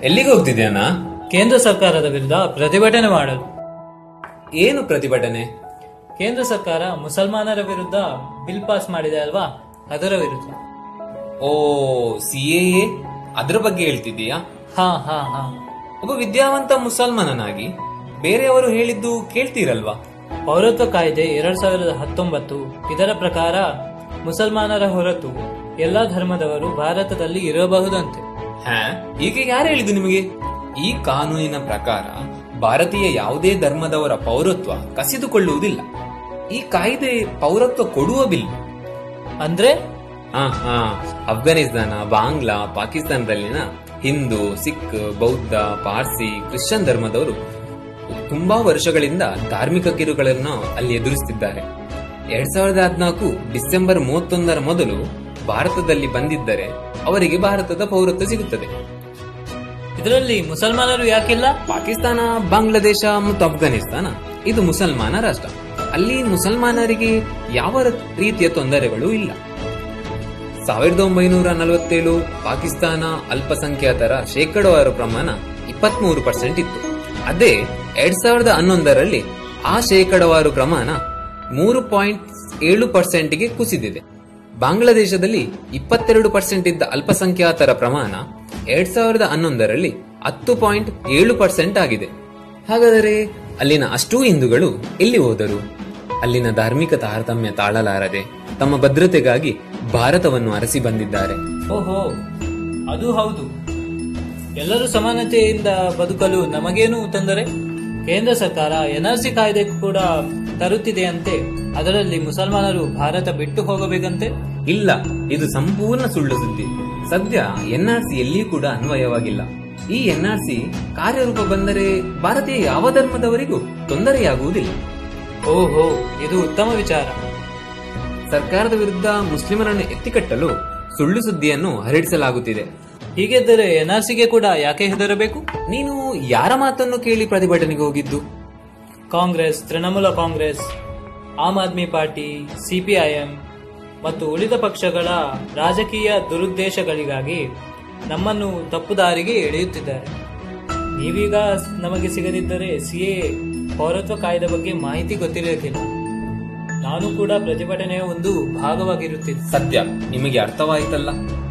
ಎಲ್ಲಿಗೆ ಹೋಗ್ತಿದ್ಯಾನ ಕೇಂದ್ರ ಸರ್ಕಾರದ ವಿರುದ್ಧ ಪ್ರತಿಭಟನೆ ಮಾಡಲು ಏನು ಪ್ರತಿಭಟನೆ ಕೇಂದ್ರ ಸರ್ಕಾರ ಮುಸಲ್ಮಾನರ ವಿರುದ್ಧ ಬಿಲ್ ಪಾಸ್ ಮಾಡಿದೆ ಅಲ್ವಾ ಅದರ ವಿರುದ್ಧ ಓ ಸಿ ಎ ಅದ್ರ ಬಗ್ಗೆ ಹೇಳ್ತಿದ್ದೀಯಾ ಹಾ ಹಾ ಹಾ ಒಬ್ಬ ವಿದ್ಯಾವಂತ ಮುಸಲ್ಮಾನನಾಗಿ ಬೇರೆಯವರು ಹೇಳಿದ್ದು ಕೇಳ್ತೀರಲ್ವಾ ಪೌರತ್ವ ಕಾಯ್ದೆ ಎರಡ್ ಸಾವಿರದ ಹತ್ತೊಂಬತ್ತು ಇದರ ಪ್ರಕಾರ ಮುಸಲ್ಮಾನರ ಹೊರತು ಎಲ್ಲಾ ಧರ್ಮದವರು ಭಾರತದಲ್ಲಿ ಇರಬಹುದಂತೆ ಹಾ ಈಗ ಯಾರು ಹೇಳಿದ್ದು ನಿಮಗೆ ಈ ಕಾನೂನಿನ ಪ್ರಕಾರ ಭಾರತೀಯ ಯಾವುದೇ ಧರ್ಮದವರ ಪೌರತ್ವ ಕಸಿದುಕೊಳ್ಳುವುದಿಲ್ಲ ಈ ಕಾಯ್ದೆ ಪೌರತ್ವ ಕೊಡುವ ಬಿಲ್ ಅಂದ್ರೆ ಹಾ ಹಾ ಅಫ್ಘಾನಿಸ್ತಾನ ಬಾಂಗ್ಲಾ ಪಾಕಿಸ್ತಾನದಲ್ಲಿನ ಹಿಂದೂ ಸಿಖ್ ಬೌದ್ಧ ಪಾರ್ಸಿ ಕ್ರಿಶ್ಚಿಯನ್ ಧರ್ಮದವರು ತುಂಬಾ ವರ್ಷಗಳಿಂದ ಧಾರ್ಮಿಕ ಕಿರುಗಳನ್ನು ಅಲ್ಲಿ ಎದುರಿಸುತ್ತಿದ್ದಾರೆ ಎರಡ್ ಸಾವಿರದ ಹದಿನಾಲ್ಕು ಡಿಸೆಂಬರ್ ಮೂವತ್ತೊಂದರ ಮೊದಲು ಭಾರತದಲ್ಲಿ ಬಂದಿದ್ದರೆ ಅವರಿಗೆ ಭಾರತದ ಪೌರತ್ವ ಸಿಗುತ್ತದೆ ಇದರಲ್ಲಿ ಮುಸಲ್ಮಾನರು ಯಾಕಿಲ್ಲ ಪಾಕಿಸ್ತಾನ ಬಾಂಗ್ಲಾದೇಶ ಮತ್ತು ಅಫ್ಘಾನಿಸ್ತಾನ ಇದು ಮುಸಲ್ಮಾನ ರಾಷ್ಟ್ರ ಅಲ್ಲಿ ಮುಸಲ್ಮಾನರಿಗೆ ಯಾವ ರೀತಿಯ ತೊಂದರೆಗಳು ಇಲ್ಲ ಸಾವಿರದ ಒಂಬೈನೂರ ನಲವತ್ತೇಳು ಪಾಕಿಸ್ತಾನ ಅಲ್ಪಸಂಖ್ಯಾತರ ಶೇಕಡಾವಾರು ಪ್ರಮಾಣ ಇಪ್ಪತ್ಮೂರು ಪರ್ಸೆಂಟ್ ಇತ್ತು ಅದೇ ಎರಡ್ ಸಾವಿರದ ಹನ್ನೊಂದರಲ್ಲಿ ಆ ಶೇಕಡಾವಾರು ಪ್ರಮಾಣ ಮೂರು ಪಾಯಿಂಟ್ ಏಳು ಪರ್ಸೆಂಟ್ಗೆ ಕುಸಿದಿದೆ ಬಾಂಗ್ಲಾದೇಶದಲ್ಲಿ ಇಪ್ಪತ್ತೆರಡು ಪರ್ಸೆಂಟ್ ಇದ್ದ ಅಲ್ಪಸಂಖ್ಯಾತರ ಪ್ರಮಾಣ ಎರಡ್ ಸಾವಿರದ ಹನ್ನೊಂದರಲ್ಲಿ ಹತ್ತು ಪಾಯಿಂಟ್ ಏಳು ಪರ್ಸೆಂಟ್ ಆಗಿದೆ ಹಾಗಾದರೆ ಅಲ್ಲಿನ ಅಷ್ಟೂ ಹಿಂದೂಗಳು ಎಲ್ಲಿ ಹೋದರು ಅಲ್ಲಿನ ಧಾರ್ಮಿಕ ತಾರತಮ್ಯ ತಾಳಲಾರದೆ ತಮ್ಮ ಭದ್ರತೆಗಾಗಿ ಭಾರತವನ್ನು ಅರಸಿ ಬಂದಿದ್ದಾರೆ ಓಹೋ ಅದು ಹೌದು ಎಲ್ಲರೂ ಸಮಾನತೆಯಿಂದ ಬದುಕಲು ನಮಗೇನು ತೊಂದರೆ ಕೇಂದ್ರ ಸರ್ಕಾರ ಎನ್ಆರ್ಸಿ ಕಾಯ್ದೆ ಕೂಡ ತರುತ್ತಿದೆಯಂತೆ ಅದರಲ್ಲಿ ಮುಸಲ್ಮಾನರು ಭಾರತ ಬಿಟ್ಟು ಹೋಗಬೇಕಂತೆ ಇಲ್ಲ ಇದು ಸಂಪೂರ್ಣ ಸುಳ್ಳು ಸುದ್ದಿ ಸದ್ಯ ಎನ್ಆರ್ಸಿ ಎಲ್ಲಿಯೂ ಕೂಡ ಅನ್ವಯವಾಗಿಲ್ಲ ಈ ಎನ್ಆರ್ಸಿ ಕಾರ್ಯರೂಪ ಬಂದರೆ ಭಾರತೀಯ ಯಾವ ಧರ್ಮದವರಿಗೂ ತೊಂದರೆಯಾಗುವುದಿಲ್ಲ ಓಹೋ ಇದು ಉತ್ತಮ ವಿಚಾರ ಸರ್ಕಾರದ ವಿರುದ್ಧ ಮುಸ್ಲಿಮರನ್ನು ಎತ್ತಿಕಟ್ಟಲು ಸುಳ್ಳು ಸುದ್ದಿಯನ್ನು ಹರಡಿಸಲಾಗುತ್ತಿದೆ ಹೀಗಿದ್ದರೆ ಎನ್ಆರ್ಸಿಗೆ ಕೂಡ ಯಾಕೆ ಹೆದರಬೇಕು ನೀನು ಯಾರ ಮಾತನ್ನು ಕೇಳಿ ಪ್ರತಿಭಟನೆಗೆ ಹೋಗಿದ್ದು ಕಾಂಗ್ರೆಸ್ ತೃಣಮೂಲ ಕಾಂಗ್ರೆಸ್ ಆಮ್ ಆದ್ಮಿ ಪಾರ್ಟಿ ಸಿಪಿಐಎಂ ಮತ್ತು ಉಳಿದ ಪಕ್ಷಗಳ ರಾಜಕೀಯ ದುರುದ್ದೇಶಗಳಿಗಾಗಿ ನಮ್ಮನ್ನು ತಪ್ಪು ದಾರಿಗೆ ಎಳೆಯುತ್ತಿದ್ದಾರೆ ನೀವೀಗ ನಮಗೆ ಸಿಗದಿದ್ದರೆ ಸಿಎ ಪೌರತ್ವ ಕಾಯ್ದೆ ಬಗ್ಗೆ ಮಾಹಿತಿ ಗೊತ್ತಿರಲಿಕ್ಕಿಲ್ಲ ನಾನು ಕೂಡ ಪ್ರತಿಭಟನೆಯ ಒಂದು ಭಾಗವಾಗಿರುತ್ತಿದ್ದೆ ಸತ್ಯ ನಿಮಗೆ ಅರ್ಥವಾಯಿತಲ್ಲ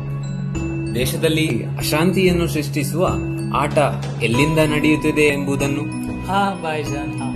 ದೇಶದಲ್ಲಿ ಅಶಾಂತಿಯನ್ನು ಸೃಷ್ಟಿಸುವ ಆಟ ಎಲ್ಲಿಂದ ನಡೆಯುತ್ತಿದೆ ಎಂಬುದನ್ನು ಹಾ ಬಾಯ್ಜಾನ್ ಹಾ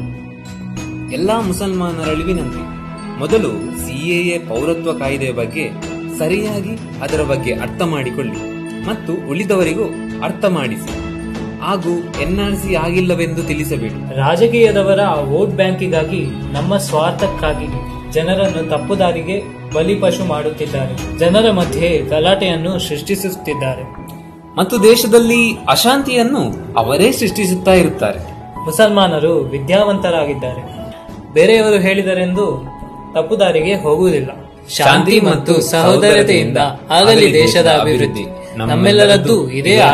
ಎಲ್ಲಾ ಮುಸಲ್ಮಾನರಲ್ಲಿ ವಿನಂತಿ ಮೊದಲು ಸಿಎಎ ಪೌರತ್ವ ಕಾಯ್ದೆಯ ಬಗ್ಗೆ ಸರಿಯಾಗಿ ಅದರ ಬಗ್ಗೆ ಅರ್ಥ ಮಾಡಿಕೊಳ್ಳಿ ಮತ್ತು ಉಳಿದವರಿಗೂ ಅರ್ಥ ಮಾಡಿಸಿ ಹಾಗೂ ಎನ್ಆರ್ಸಿ ಆಗಿಲ್ಲವೆಂದು ತಿಳಿಸಬೇಡಿ ರಾಜಕೀಯದವರ ವೋಟ್ ಬ್ಯಾಂಕಿಗಾಗಿ ನಮ್ಮ ಸ್ವಾರ್ಥಕ್ಕಾಗಿ ಜನರನ್ನು ತಪ್ಪು ದಾರಿಗೆ ಬಲಿಪಶು ಮಾಡುತ್ತಿದ್ದಾರೆ ಜನರ ಮಧ್ಯೆ ಗಲಾಟೆಯನ್ನು ಸೃಷ್ಟಿಸುತ್ತಿದ್ದಾರೆ ಮತ್ತು ದೇಶದಲ್ಲಿ ಅಶಾಂತಿಯನ್ನು ಅವರೇ ಸೃಷ್ಟಿಸುತ್ತಾ ಇರುತ್ತಾರೆ ಮುಸಲ್ಮಾನರು ವಿದ್ಯಾವಂತರಾಗಿದ್ದಾರೆ ಬೇರೆಯವರು ಹೇಳಿದರೆಂದು ತಪ್ಪು ದಾರಿಗೆ ಹೋಗುವುದಿಲ್ಲ ಶಾಂತಿ ಮತ್ತು ಸಹೋದರತೆಯಿಂದ ಆಗಲಿ ದೇಶದ ಅಭಿವೃದ್ಧಿ ನಮ್ಮೆಲ್ಲರದ್ದು ಇದೇ